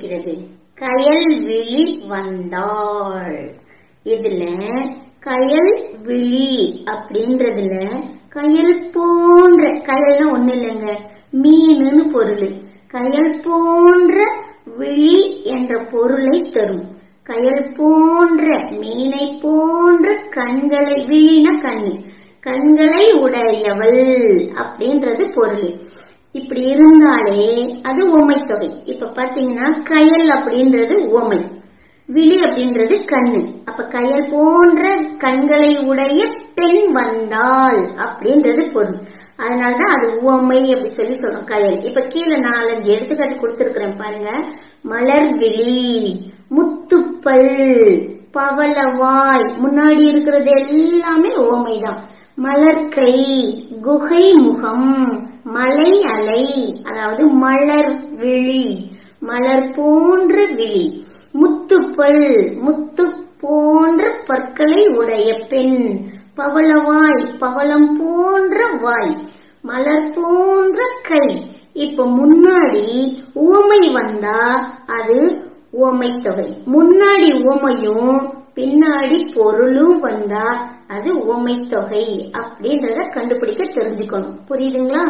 இருக்கிறது கயல் விழி வந்தாள் இதுல கயல் விழி அப்படின்றதுல கயல் போன்ற கயல்னா ஒண்ணு இல்லைங்க மீனுன்னு பொருள் கயல் போன்ற விழி என்ற பொருளை தரும் கயல் போன்ற மீனை போன்ற கண்களை விழின கண்ணி கண்களை உடையவள் அப்படின்றது பொருள் இப்படி இருந்தாலே அது ஓமை தொகை இப்ப பாத்தீங்கன்னா கயல் அப்படின்றது ஓமை விழி அப்படின்றது கண்ணு அப்ப கயல் போன்ற கண்களை உடைய பெண் வந்தாள் அப்படின்றது பொருள் அதனாலதான் அது உவமை அப்படி சொல்லி சொல்றோம் கயல் இப்ப கீழே நாலஞ்சு எடுத்துக்காட்டு கொடுத்திருக்கிறேன் பாருங்க மலர் விழி முத்துப்பல் பவளவாய் முன்னாடி இருக்கிறது எல்லாமே ஓமைதான் மலர்கை குகை முகம் மலை அலை அதாவது மலர் விழி மலர் போன்ற விழி முத்துப்பல் முத்து போன்ற பற்களை உடைய பெண் பவளவாய் பவளம் போன்ற வாய் மலர் போன்ற கை இப்ப முன்னாடி உவமை வந்தா அது உவமை தொகை முன்னாடி உவமையும் பின்னாடி பொருளும் வந்தா அது உவமை தொகை அப்படின்றத கண்டுபிடிக்க தெரிஞ்சுக்கணும் புரியுதுங்களா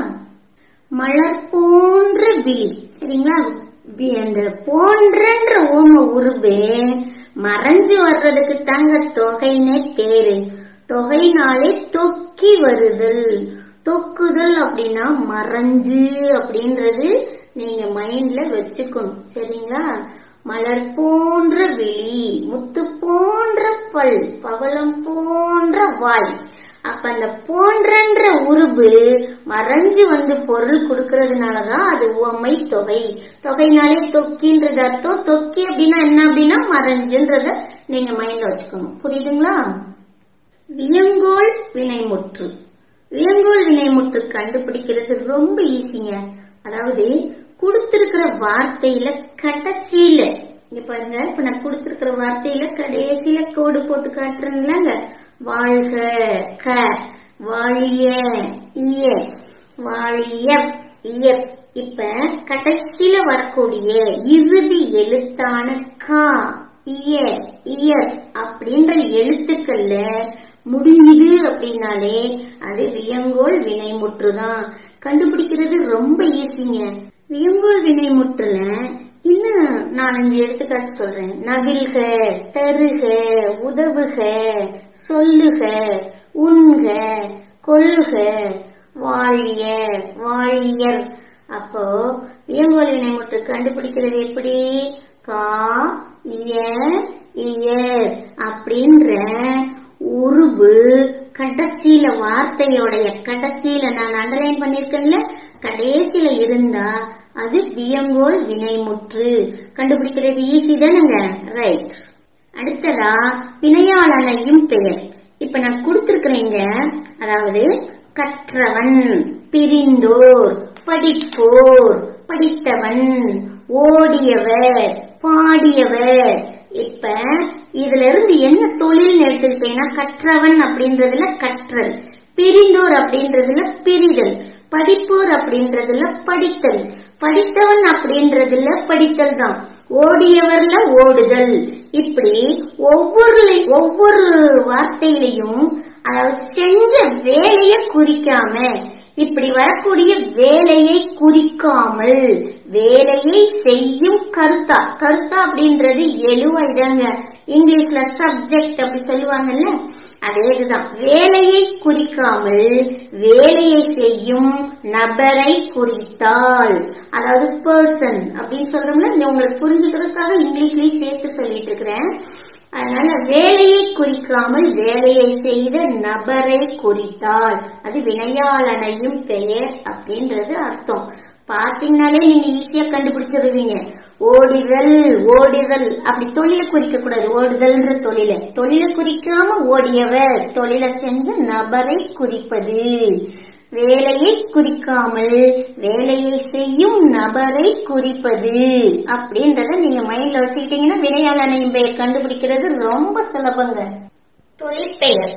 மலர் போன்ற விழி சரிங்களா வி- அந்த போன்றன்ற ஓம உருவு மறைஞ்சு வர்றதுக்கு தாங்க தொகைனே பேரு தொகைனாலே தொக்கி வருதல் தொக்குதல் அப்படின்னா மறைஞ்சு அப்படின்றது நீங்க மைண்ட்ல வச்சுக்கணும் சரிங்களா மலர் போன்ற விழி முத்து போன்ற பல் பவளம் போன்ற வாய் அப்ப அந்த போன்றன்ற உருவு மறைஞ்சு வந்து பொருள் கொடுக்கறதுனாலதான் அது உவமை தொகை தொகைனாலே தொக்கின்றது அர்த்தம் தொக்கி அப்படின்னா என்ன அப்படின்னா மறைஞ்சுன்றத நீங்க மைண்ட்ல வச்சுக்கணும் புரியுதுங்களா வியங்கோல் வினைமுற்று வியங்கோல் வினைமுற்று கண்டுபிடிக்கிறது ரொம்ப ஈஸிங்க அதாவது கொடுத்திருக்கிற வார்த்தையில கடைசியில இங்க பாருங்க இப்ப நான் கொடுத்திருக்கிற வார்த்தையில கடைசியில கோடு போட்டு காட்டுறேன்லங்க வாழ்க க வாழிய இய வாழிய இயற் இப்ப கடைசியில வரக்கூடிய இறுதி எழுத்தான கா இய இயர் அப்படின்ற எழுத்துக்கள்ல முடியுது அப்படின்னாலே அது வியங்கோல் வினைமுற்றுதான் கண்டுபிடிக்கிறது ரொம்ப ஈஸிங்க வியங்கோல் வினைமுற்றுல இன்னும் நாலஞ்சு எடுத்துக்காட்டு சொல்றேன் நவில்க தருக உதவுக சொல்லுக உண்க கொள்க வாழிய வாழியர் அப்போ வியங்கோல் வினைமுற்று கண்டுபிடிக்கிறது எப்படி கா இய இயர் அப்படின்ற உருவு கடைசியில வார்த்தையோடைய கடைசியில நான் அண்டர்லைன் பண்ணிருக்கேன்ல கடைசியில இருந்தா அது வியங்கோல் வினைமுற்று கண்டுபிடிக்கிறது ஈஸி தானங்க ரைட் அடுத்ததா வினையாளனையும் பெயர் இப்ப நான் கொடுத்திருக்கிறேங்க அதாவது கற்றவன் பிரிந்தோர் படிப்போர் படித்தவன் ஓடியவர் பாடியவர் இப்ப இதுல இருந்து என்ன தொழில் எடுத்துக்கிட்டேன்னா கற்றவன் அப்படின்றதுல கற்றல் பிரிந்தோர் அப்படின்றதுல பிரிதல் படிப்போர் அப்படின்றதுல படித்தல் படித்தவன் அப்படின்றதுல படித்தல் தான் ஓடியவர்ல ஓடுதல் இப்படி ஒவ்வொரு ஒவ்வொரு வார்த்தையிலையும் அதாவது செஞ்ச வேலையை குறிக்காம இப்படி வரக்கூடிய வேலையை குறிக்காமல் வேலையை செய்யும் கருத்தா கருத்தா அப்படின்றது எழுவாய்தாங்க இங்கிலீஷ்ல சப்ஜெக்ட் அப்படி சொல்லுவாங்கல்ல அதே இதுதான் வேலையை குறிக்காமல் வேலையை செய்யும் நபரை குறித்தால் அதாவது பர்சன் அப்படின்னு சொல்றோம்ல இந்த உங்களுக்கு புரிஞ்சுக்கிறதுக்காக இங்கிலீஷ்லயும் சேர்த்து சொல்லிட்டு இருக்கிறேன் அதனால வேலையை குறிக்காமல் வேலையை செய்த நபரை குறித்தால் அது வினையாளனையும் பெயர் அப்படின்றது அர்த்தம் பாத்தீங்கன்னாலே நீங்க ஈஸியா கண்டுபிடிச்சிருவீங்க ஓடிதல் ஓடிதல் அப்படி தொழிலை குறிக்க கூடாது ஓடுதல்ன்ற தொழிலை தொழிலை குறிக்காம ஓடியவர் தொழிலை செஞ்ச நபரை குறிப்பது வேலையை குறிக்காமல் வேலையை செய்யும் நபரை குறிப்பது அப்படின்றத நீங்க மைண்ட்ல வச்சுக்கிட்டீங்கன்னா வினையாளனையும் பெயர் கண்டுபிடிக்கிறது ரொம்ப சுலபங்க தொழிற்பெயர்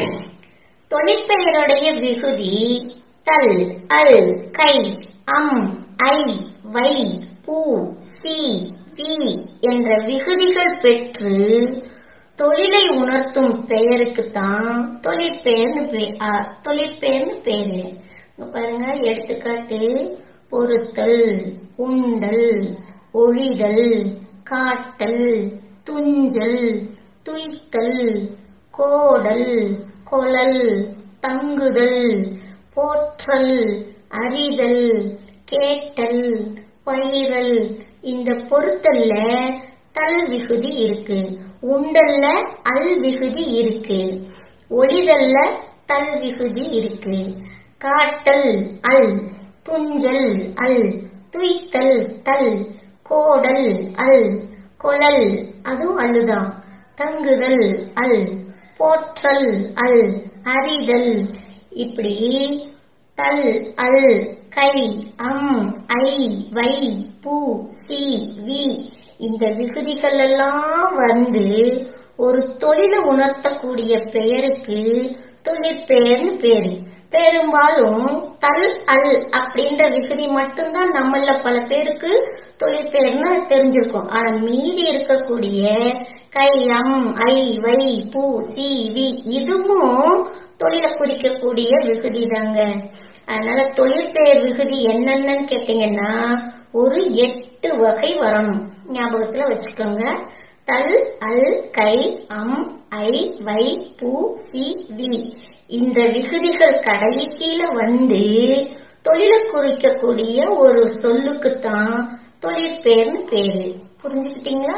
தொழிற்பெயருடைய விகுதி தல் அல் கை அம் ஐ வை பூ சி வி என்ற விகுதிகள் பெற்று தொழிலை உணர்த்தும் பெயருக்குத்தான் தொழிற்பெயர்னு பே- ஆ, தொழிற்பெயர்னு பேரு இங்க பாருங்க எடுத்துக்காட்டு பொறுத்தல் உண்டல் ஒழிதல் காட்டல் துஞ்சல் துய்த்தல் கோடல் கொளல் தங்குதல் போற்றல் அறிதல் கேட்டல் பயிரல் இந்த பொருத்தல்ல தல் விகுதி இருக்கு உண்டல்ல அல் விகுதி இருக்கு ஒளிதல்ல தல் விகுதி இருக்கு காட்டல் அல் துஞ்சல் அல் துய்த்தல் தல் கோடல் அல் கொளல் அதுவும் அழுதான் தங்குதல் அல் போற்றல் அல் அறிதல் இப்படி தல் அல் கை அம் ஐ வை பூ சி வி இந்த விகுதிகள் எல்லாம் வந்து ஒரு தொழிலை உணர்த்தக்கூடிய பெயருக்கு தொழிற்பெயர்னு பேரு பெரும்பாலும் தல் அல் அப்படின்ற விகுதி மட்டும்தான் நம்மள பல பேருக்கு தொழிற்பெயர்னு தெரிஞ்சிருக்கும் ஆனா மீதி இருக்கக்கூடிய கை அம் ஐ வை பூ சி வி இதுவும் தொழிலை குறிக்கக்கூடிய விகுதி தாங்க அதனால தொழிற்பெயர் விகுதி என்னென்னன்னு கேட்டீங்கன்னா ஒரு எட்டு வகை வரணும் ஞாபகத்துல வச்சுக்கோங்க தல் அல் கை அம் ஐ வை பூ சி வி இந்த விகுதிகள் கடைசியில வந்து தொழிலை குறிக்கக்கூடிய ஒரு சொல்லுக்குத்தான் தொழிற்பெயர்னு பேரு புரிஞ்சுக்கிட்டீங்களா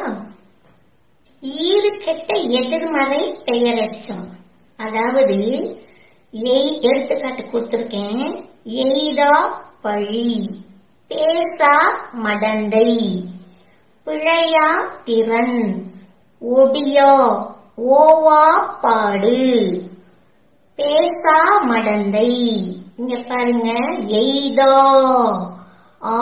ஈடு கெட்ட எதிர்மறை பெயரச்சம் அதாவது எய் எடுத்துக்காட்டு கொடுத்திருக்கேன் எய்தா பழி பேசா மடந்தை பிழையா திறன் ஒடியா ஓவா பாடு பேசா மடந்தை இங்க பாருங்க எய்தா ஆ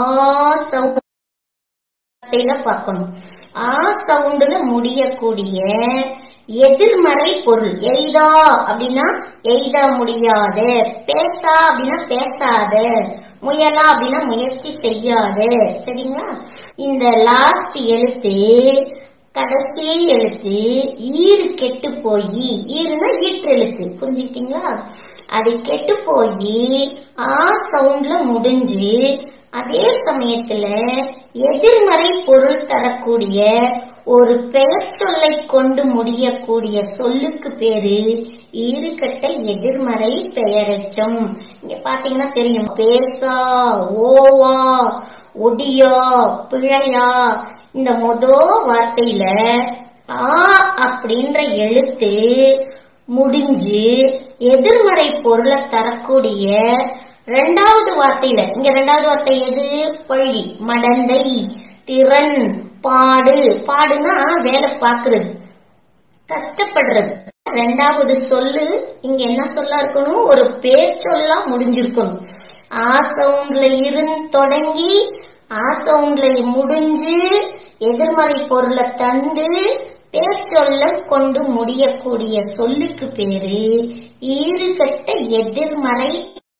வார்த்தையில பார்க்கணும் ஆ சவுண்டுல முடியக்கூடிய எதிர்மறை பொருள் எய்தா அப்படின்னா எய்தா முடியாத பேசா அப்படின்னா பேசாத முயலா அப்படின்னா முயற்சி செய்யாத சரிங்களா இந்த லாஸ்ட் எழுத்து கடைசி எழுத்து ஈறு கெட்டு போய் ஈருனா ஈற்று எழுத்து புரிஞ்சுக்கிட்டீங்களா அது கெட்டு போய் ஆ சவுண்ட்ல முடிஞ்சு அதே சமயத்துல எதிர்மறை பொருள் தரக்கூடிய ஒரு பெயர் சொல்லை கொண்டு முடியக்கூடிய சொல்லுக்கு பேரு ஈறுகட்ட எதிர்மறை பெயரெச்சம் இங்க பாத்தீங்கன்னா தெரியும் பேசா ஓவா ஒடியா பிழையா இந்த மொத வார்த்தையில ஆ அப்படின்ற எழுத்து முடிஞ்சு எதிர்மறை பொருளை தரக்கூடிய ரெண்டாவது வார்த்தையில இங்க ரெண்டாவது வார்த்தை எது பழி மடந்தை திறன் பாடு பாடுனா வேலை பார்க்கிறது கஷ்டப்படுறது ரெண்டாவது சொல்லு இங்க என்ன சொல்லா இருக்கணும் ஒரு பேர் சொல்லா முடிஞ்சிருக்கணும் ஆ சவுண்ட்ல இருந்து தொடங்கி ஆ சவுண்ட்ல முடிஞ்சு எதிர்மறை பொருளை தந்து பேர் சொல்ல கொண்டு முடியக்கூடிய சொல்லுக்கு பேரு ஈறுகட்ட எதிர்மறை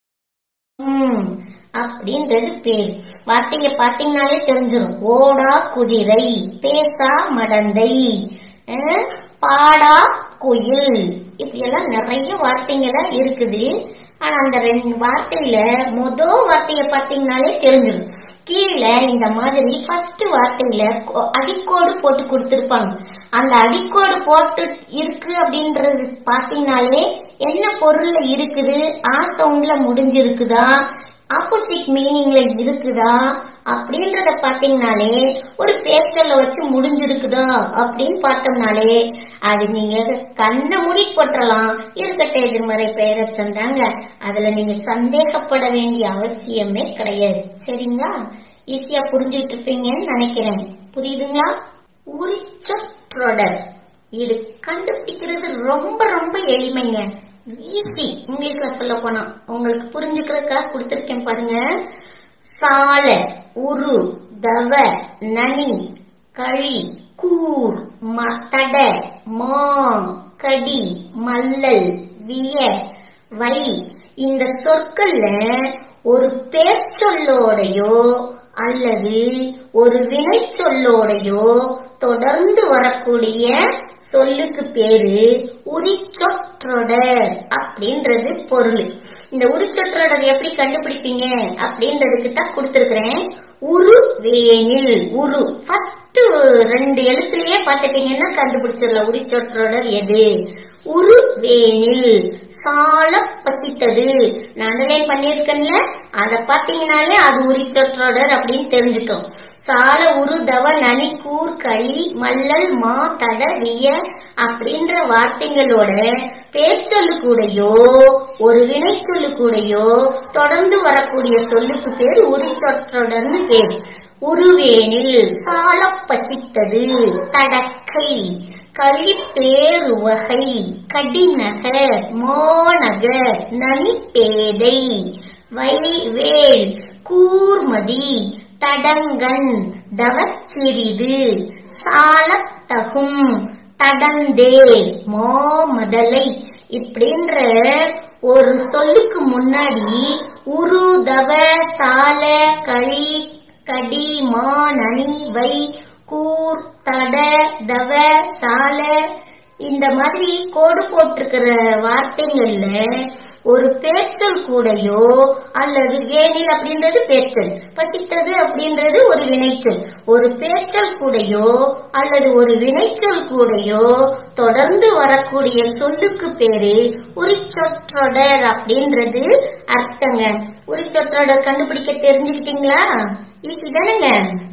ம், அப்படின்றது பேர் வார்த்தைய பாத்தீங்கன்னாலே தெரிஞ்சிடும் ஓடா குதிரை பேசா மடந்தை அஹ், பாடா குயில் இப்படி எல்லாம் நிறைய வார்த்தைங்கெல்லாம் இருக்குது ஆனா அந்த ரெண்டு வார்த்தையில முதல் வார்த்தைய பாத்தீங்கன்னாலே தெரிஞ்சிடும் கீழே இந்த மாதிரி ஃபர்ஸ்ட் வார்த்தையில கொ- அடிக்கோடு போட்டு கொடுத்திருப்பாங்க அந்த அடிக்கோடு போட்டு இருக்கு அப்படின்றது பாத்தீங்கன்னாலே என்ன பொருள்ல இருக்குது ஆ சவுண்ட்ல முடிஞ்சிருக்குதா ஆப்போசிட் மீனிங்ல இருக்குதா அப்படின்றத பாத்தீங்கனாலே ஒரு பேச்சல்ல வச்சு முடிஞ்சிருக்குதா அப்படின்னு பார்த்தோம்னாலே அது நீங்க கண்ணை மூடி போட்டுறலாம் இருக்கட்ட எதிர்மறை பெயரை சொன்னாங்க அதுல நீங்க சந்தேகப்பட வேண்டிய அவசியமே கிடையாது சரிங்களா ஈஸியா புரிஞ்சுட்டு இருப்பீங்கன்னு நினைக்கிறேன் புரியுதுங்களா உரிச்சொற்றொடர் இது கண்டுபிடிக்கிறது ரொம்ப ரொம்ப எளிமைங்க ஈஸி இங்கிலீஷ்ல சொல்ல போனா உங்களுக்கு புரிஞ்சுக்கிறதுக்காக கொடுத்திருக்கேன் பாருங்க சால உரு தவ நனி கழி கூர் ம- தட மா கடி மல்லல் விய வை இந்த சொற்கள்ல ஒரு பேச்சொல்லோடையோ அல்லது ஒரு வினை சொல்லோடையோ தொடர்ந்து வரக்கூடிய சொல்லுக்கு பேரு உரிச்சொற்றொடர் அப்படின்றது பொருள் இந்த உரிச்சொற்றொடர் எப்படி கண்டுபிடிப்பீங்க அப்படின்றதுக்கு தான் கொடுத்திருக்கிறேன் உரு வேனில் உரு ஃபர்ஸ்ட் ரெண்டு எழுத்துலயே பாத்துட்டீங்கன்னா கண்டுபிடிச்சிடலாம் உரிச்சொற்றொடர் எது உரு வேனில் சால பசித்தது நான் அண்டர்லைன் பண்ணியிருக்கேன்ல அத பாத்தீங்கன்னாலே அது உரிச்சொற்றொடர் அப்படின்னு தெரிஞ்சுக்கும் சால உரு தவ நனி கூர் களி மல்லல் மா தட விய அப்படின்ற வார்த்தைகளோட பேச்சொல்லு கூடயோ ஒரு வினைச்சொல்லு கூடயோ தொடர்ந்து வரக்கூடிய சொல்லுக்கு பேர் உரிச்சொற்றொடர்னு பேர் உருவேனில் சால பசித்தது தடக்கை களிப்பேருவகை கடிநகர் மோனகர் நனிப்பேதை வைவேல் கூர்மதி தடங்கன் தவச்சிறிது சாலத்தகும் தடந்தே மோமதலை இப்படின்ற ஒரு சொல்லுக்கு முன்னாடி உரு தவ சால களி கடி மா நனி வை கூர் தட தவ சால இந்த மாதிரி கோடு போட்டிருக்கிற வார்த்தைகள்ல ஒரு பேச்சல் கூடையோ அல்லது வேனில் அப்படின்றது பேச்சல் பசித்தது அப்படின்றது ஒரு வினைச்சொல் ஒரு பேச்சல் கூடையோ அல்லது ஒரு வினைச்சொல் கூடையோ தொடர்ந்து வரக்கூடிய சொல்லுக்கு பேரு உரிச்சொற்றொடர் அப்படின்றது அர்த்தங்க உரிச்சொற்றொடர் கண்டுபிடிக்க தெரிஞ்சுக்கிட்டீங்களா ஈஸி தானேங்க